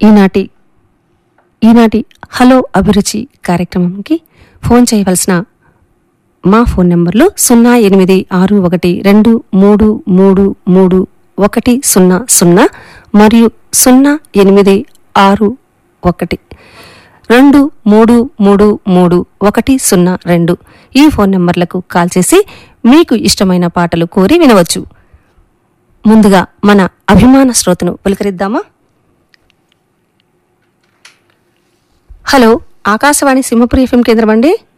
ఈనాటి ఈనాటి హలో అభిరుచి కార్యక్రమంకి ఫోన్ చేయవలసిన మా ఫోన్ నెంబర్లు సున్నా ఎనిమిది ఆరు ఒకటి రెండు మూడు మూడు మూడు ఒకటి సున్నా సున్నా మరియు సున్నా ఎనిమిది ఆరు ఒకటి రెండు మూడు మూడు మూడు ఒకటి సున్నా రెండు ఈ ఫోన్ నెంబర్లకు కాల్ చేసి మీకు ఇష్టమైన పాటలు కోరి వినవచ్చు ముందుగా మన అభిమాన శ్రోతను పులకరిద్దామా హలో ఆకాశవాణి సింహపురి ఎఫ్ఎం కేంద్రం అండి